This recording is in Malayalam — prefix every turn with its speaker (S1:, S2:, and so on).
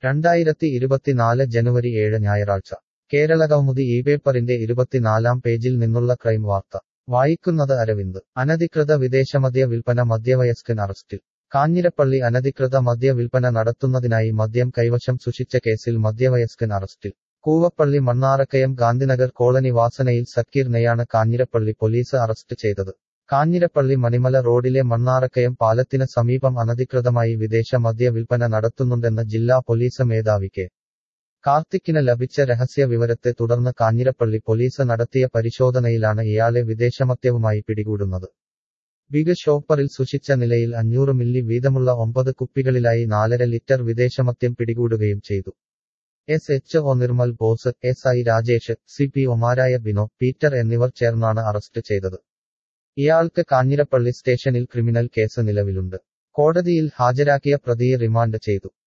S1: രണ്ടായിരത്തി ഇരുപത്തിനാല് ജനുവരി ഏഴ് ഞായറാഴ്ച കേരളകൗമുദി ഈ പേപ്പറിന്റെ ഇരുപത്തിനാലാം പേജിൽ നിന്നുള്ള ക്രൈം വാർത്ത വായിക്കുന്നത് അരവിന്ദ് അനധികൃത വിദേശമദ്യ വിൽപ്പന മദ്യവയസ്കൻ അറസ്റ്റിൽ കാഞ്ഞിരപ്പള്ളി അനധികൃത മദ്യ വിൽപ്പന നടത്തുന്നതിനായി മദ്യം കൈവശം സൂക്ഷിച്ച കേസിൽ മദ്യവയസ്കൻ അറസ്റ്റിൽ കൂവപ്പള്ളി മണ്ണാറക്കയം ഗാന്ധിനഗർ കോളനി വാസനയിൽ സക്കീറിനെയാണ് കാഞ്ഞിരപ്പള്ളി പോലീസ് അറസ്റ്റ് ചെയ്തത് കാഞ്ഞിരപ്പള്ളി മണിമല റോഡിലെ മണ്ണാറക്കയം പാലത്തിന് സമീപം അനധികൃതമായി വിദേശ മദ്യ വിൽപ്പന നടത്തുന്നുണ്ടെന്ന് ജില്ലാ പോലീസ് മേധാവി കെ കാർത്തിക്കിന് ലഭിച്ച രഹസ്യ വിവരത്തെ തുടർന്ന് കാഞ്ഞിരപ്പള്ളി പോലീസ് നടത്തിയ പരിശോധനയിലാണ് ഇയാളെ വിദേശമദ്യവുമായി പിടികൂടുന്നത് ബിഗ് ഷോപ്പറിൽ സൂക്ഷിച്ച നിലയിൽ അഞ്ഞൂറ് മില്ലി വീതമുള്ള ഒമ്പത് കുപ്പികളിലായി നാലര ലിറ്റർ വിദേശമദ്യം പിടികൂടുകയും ചെയ്തു S H O Nirmal Bose S I Rajesh C P ഒമാരായ ബിനോ പീറ്റർ എന്നിവർ ചേർന്നാണ് അറസ്റ്റ് ചെയ്തത് ഇയാൾക്ക് കാഞ്ഞിരപ്പള്ളി സ്റ്റേഷനിൽ ക്രിമിനൽ കേസ് നിലവിലുണ്ട് കോടതിയിൽ ഹാജരാക്കിയ പ്രതിയെ റിമാൻഡ് ചെയ്തു